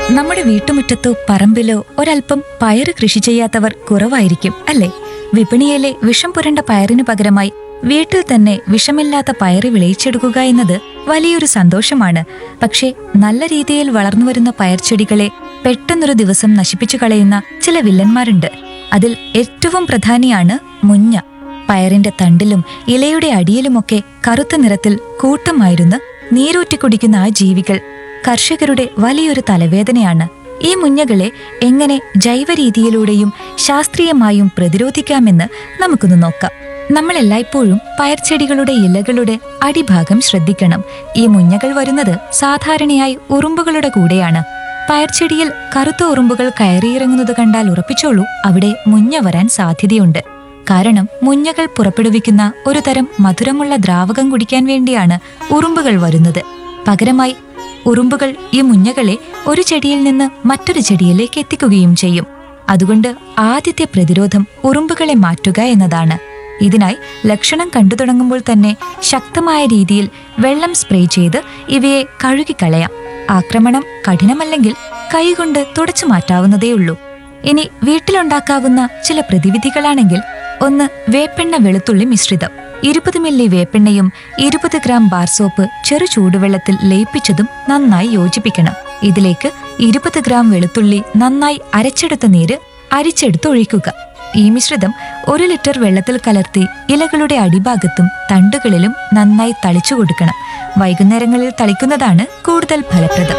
നമ്മുടെ വീട്ടുമുറ്റത്തോ പറമ്പിലോ ഒരൽപ്പം പയറ് കൃഷി ചെയ്യാത്തവർ കുറവായിരിക്കും അല്ലേ വിപണിയിലെ വിഷം പുരണ്ട പയറിനു പകരമായി വീട്ടിൽ തന്നെ വിഷമില്ലാത്ത പയറ് വിളയിച്ചെടുക്കുക എന്നത് വലിയൊരു സന്തോഷമാണ് പക്ഷേ നല്ല രീതിയിൽ വളർന്നുവരുന്ന പയർച്ചെടികളെ പെട്ടെന്നൊരു ദിവസം നശിപ്പിച്ചു കളയുന്ന ചില വില്ലന്മാരുണ്ട് അതിൽ ഏറ്റവും പ്രധാനിയാണ് മുഞ്ഞ പയറിന്റെ തണ്ടിലും ഇലയുടെ അടിയിലുമൊക്കെ കറുത്ത നിറത്തിൽ കൂട്ടമായിരുന്ന് നീരൂറ്റി കുടിക്കുന്ന ആ ജീവികൾ കർഷകരുടെ വലിയൊരു തലവേദനയാണ് ഈ മുഞ്ഞകളെ എങ്ങനെ ജൈവ രീതിയിലൂടെയും ശാസ്ത്രീയമായും പ്രതിരോധിക്കാമെന്ന് നമുക്കൊന്ന് നോക്കാം നമ്മൾ എല്ലായ്പ്പോഴും പയർച്ചെടികളുടെ ഇലകളുടെ അടിഭാഗം ശ്രദ്ധിക്കണം ഈ മുഞ്ഞകൾ വരുന്നത് സാധാരണയായി ഉറുമ്പുകളുടെ കൂടെയാണ് പയർച്ചെടിയിൽ കറുത്ത ഉറുമ്പുകൾ കയറിയിറങ്ങുന്നത് കണ്ടാൽ ഉറപ്പിച്ചോളൂ അവിടെ മുഞ്ഞ വരാൻ സാധ്യതയുണ്ട് കാരണം മുഞ്ഞകൾ പുറപ്പെടുവിക്കുന്ന ഒരു തരം മധുരമുള്ള ദ്രാവകം കുടിക്കാൻ വേണ്ടിയാണ് ഉറുമ്പുകൾ വരുന്നത് പകരമായി ഉറുമ്പുകൾ ഈ മുഞ്ഞകളെ ഒരു ചെടിയിൽ നിന്ന് മറ്റൊരു ചെടിയിലേക്ക് എത്തിക്കുകയും ചെയ്യും അതുകൊണ്ട് ആദ്യത്തെ പ്രതിരോധം ഉറുമ്പുകളെ മാറ്റുക എന്നതാണ് ഇതിനായി ലക്ഷണം കണ്ടു തുടങ്ങുമ്പോൾ തന്നെ ശക്തമായ രീതിയിൽ വെള്ളം സ്പ്രേ ചെയ്ത് ഇവയെ കഴുകിക്കളയാം ആക്രമണം കഠിനമല്ലെങ്കിൽ കൈകൊണ്ട് തുടച്ചു മാറ്റാവുന്നതേയുള്ളൂ ഇനി വീട്ടിലുണ്ടാക്കാവുന്ന ചില പ്രതിവിധികളാണെങ്കിൽ ഒന്ന് വേപ്പെണ്ണ വെളുത്തുള്ളി മിശ്രിതം ഇരുപത് മില്ലി വേപ്പെണ്ണയും ഇരുപത് ഗ്രാം ബാർ സോപ്പ് ചെറു ചൂടുവെള്ളത്തിൽ ലയിപ്പിച്ചതും നന്നായി യോജിപ്പിക്കണം ഇതിലേക്ക് ഇരുപത് ഗ്രാം വെളുത്തുള്ളി നന്നായി അരച്ചെടുത്ത നീര് അരിച്ചെടുത്ത് ഒഴിക്കുക ഈ മിശ്രിതം ഒരു ലിറ്റർ വെള്ളത്തിൽ കലർത്തി ഇലകളുടെ അടിഭാഗത്തും തണ്ടുകളിലും നന്നായി തളിച്ചു കൊടുക്കണം വൈകുന്നേരങ്ങളിൽ തളിക്കുന്നതാണ് കൂടുതൽ ഫലപ്രദം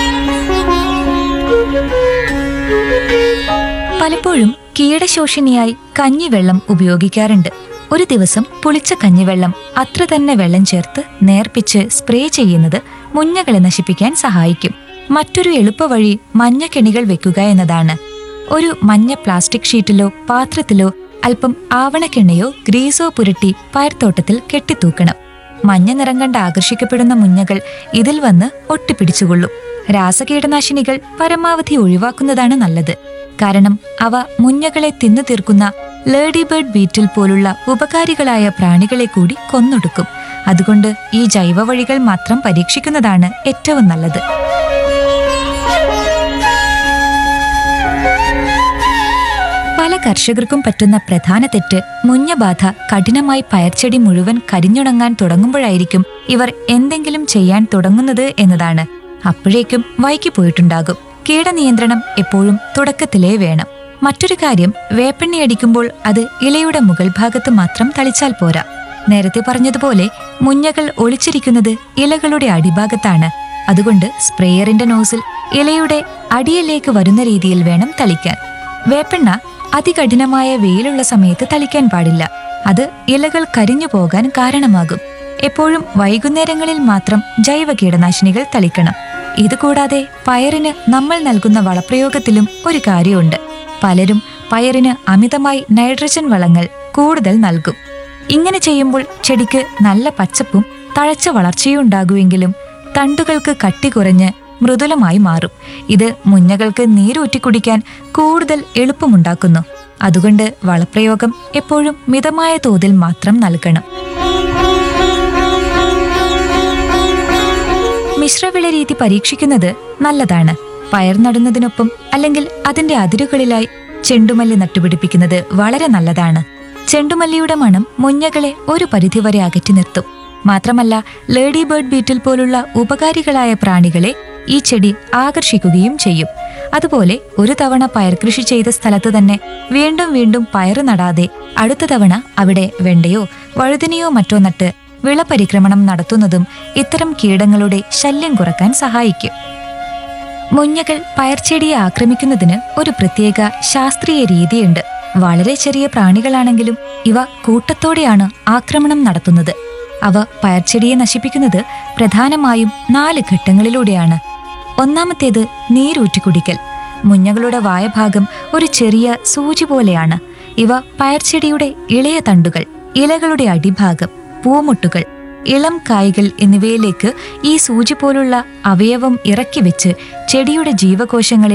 പലപ്പോഴും കീടശോഷിനിയായി കഞ്ഞിവെള്ളം ഉപയോഗിക്കാറുണ്ട് ഒരു ദിവസം പുളിച്ച കഞ്ഞിവെള്ളം അത്ര തന്നെ വെള്ളം ചേർത്ത് നേർപ്പിച്ച് സ്പ്രേ ചെയ്യുന്നത് മുഞ്ഞകളെ നശിപ്പിക്കാൻ സഹായിക്കും മറ്റൊരു എളുപ്പവഴി മഞ്ഞക്കെണികൾ വെക്കുക എന്നതാണ് ഒരു മഞ്ഞ പ്ലാസ്റ്റിക് ഷീറ്റിലോ പാത്രത്തിലോ അല്പം ആവണക്കെണ്ണയോ ഗ്രീസോ പുരട്ടി പയർത്തോട്ടത്തിൽ കെട്ടിത്തൂക്കണം മഞ്ഞ നിറം കണ്ട് ആകർഷിക്കപ്പെടുന്ന മുഞ്ഞകൾ ഇതിൽ വന്ന് ഒട്ടിപ്പിടിച്ചുകൊള്ളും രാസകീടനാശിനികൾ പരമാവധി ഒഴിവാക്കുന്നതാണ് നല്ലത് കാരണം അവ മുഞ്ഞകളെ തിന്നു തീർക്കുന്ന ലേഡി ബേർഡ് ബീറ്റിൽ പോലുള്ള ഉപകാരികളായ പ്രാണികളെ കൂടി കൊന്നൊടുക്കും അതുകൊണ്ട് ഈ ജൈവ വഴികൾ മാത്രം പരീക്ഷിക്കുന്നതാണ് ഏറ്റവും നല്ലത് പല കർഷകർക്കും പറ്റുന്ന പ്രധാന തെറ്റ് മുഞ്ഞബാധ കഠിനമായി പയർച്ചെടി മുഴുവൻ കരിഞ്ഞുണങ്ങാൻ തുടങ്ങുമ്പോഴായിരിക്കും ഇവർ എന്തെങ്കിലും ചെയ്യാൻ തുടങ്ങുന്നത് എന്നതാണ് അപ്പോഴേക്കും വൈകി പോയിട്ടുണ്ടാകും കീടനിയന്ത്രണം എപ്പോഴും തുടക്കത്തിലേ വേണം മറ്റൊരു കാര്യം വേപ്പെണ്ണി അടിക്കുമ്പോൾ അത് ഇലയുടെ മുകൾ ഭാഗത്ത് മാത്രം തളിച്ചാൽ പോരാ നേരത്തെ പറഞ്ഞതുപോലെ മുഞ്ഞകൾ ഒളിച്ചിരിക്കുന്നത് ഇലകളുടെ അടിഭാഗത്താണ് അതുകൊണ്ട് സ്പ്രേയറിന്റെ നോസിൽ ഇലയുടെ അടിയിലേക്ക് വരുന്ന രീതിയിൽ വേണം തളിക്കാൻ വേപ്പെണ്ണ അതികഠിനമായ വെയിലുള്ള സമയത്ത് തളിക്കാൻ പാടില്ല അത് ഇലകൾ കരിഞ്ഞു പോകാൻ കാരണമാകും എപ്പോഴും വൈകുന്നേരങ്ങളിൽ മാത്രം ജൈവ കീടനാശിനികൾ തളിക്കണം ഇതുകൂടാതെ പയറിന് നമ്മൾ നൽകുന്ന വളപ്രയോഗത്തിലും ഒരു കാര്യമുണ്ട് പലരും പയറിന് അമിതമായി നൈട്രജൻ വളങ്ങൾ കൂടുതൽ നൽകും ഇങ്ങനെ ചെയ്യുമ്പോൾ ചെടിക്ക് നല്ല പച്ചപ്പും തഴച്ച വളർച്ചയും ഉണ്ടാകുമെങ്കിലും തണ്ടുകൾക്ക് കട്ടി കുറഞ്ഞ് മൃദുലമായി മാറും ഇത് മുഞ്ഞകൾക്ക് നീരൂറ്റി കുടിക്കാൻ കൂടുതൽ എളുപ്പമുണ്ടാക്കുന്നു അതുകൊണ്ട് വളപ്രയോഗം എപ്പോഴും മിതമായ തോതിൽ മാത്രം നൽകണം മിശ്രവിള രീതി പരീക്ഷിക്കുന്നത് നല്ലതാണ് പയർ നടുന്നതിനൊപ്പം അല്ലെങ്കിൽ അതിന്റെ അതിരുകളിലായി ചെണ്ടുമല്ലി നട്ടുപിടിപ്പിക്കുന്നത് വളരെ നല്ലതാണ് ചെണ്ടുമല്ലിയുടെ മണം മുഞ്ഞകളെ ഒരു പരിധിവരെ അകറ്റി നിർത്തും മാത്രമല്ല ലേഡി ബേർഡ് ബീറ്റിൽ പോലുള്ള ഉപകാരികളായ പ്രാണികളെ ഈ ചെടി ആകർഷിക്കുകയും ചെയ്യും അതുപോലെ ഒരു തവണ പയർ കൃഷി ചെയ്ത സ്ഥലത്ത് തന്നെ വീണ്ടും വീണ്ടും പയറ് നടാതെ അടുത്ത തവണ അവിടെ വെണ്ടയോ വഴുതിനയോ മറ്റോ നട്ട് വിളപരിക്രമണം നടത്തുന്നതും ഇത്തരം കീടങ്ങളുടെ ശല്യം കുറക്കാൻ സഹായിക്കും മുഞ്ഞകൾ പയർച്ചെടിയെ ആക്രമിക്കുന്നതിന് ഒരു പ്രത്യേക ശാസ്ത്രീയ രീതിയുണ്ട് വളരെ ചെറിയ പ്രാണികളാണെങ്കിലും ഇവ കൂട്ടത്തോടെയാണ് ആക്രമണം നടത്തുന്നത് അവ പയർച്ചെടിയെ നശിപ്പിക്കുന്നത് പ്രധാനമായും നാല് ഘട്ടങ്ങളിലൂടെയാണ് ഒന്നാമത്തേത് നീരൂറ്റി കുടിക്കൽ മുഞ്ഞകളുടെ വായഭാഗം ഒരു ചെറിയ സൂചി പോലെയാണ് ഇവ പയർച്ചെടിയുടെ ഇളയ തണ്ടുകൾ ഇലകളുടെ അടിഭാഗം പൂമുട്ടുകൾ ഇളം കായ്കൾ എന്നിവയിലേക്ക് ഈ സൂചി പോലുള്ള അവയവം ഇറക്കി വെച്ച് ചെടിയുടെ ജീവകോശങ്ങളിൽ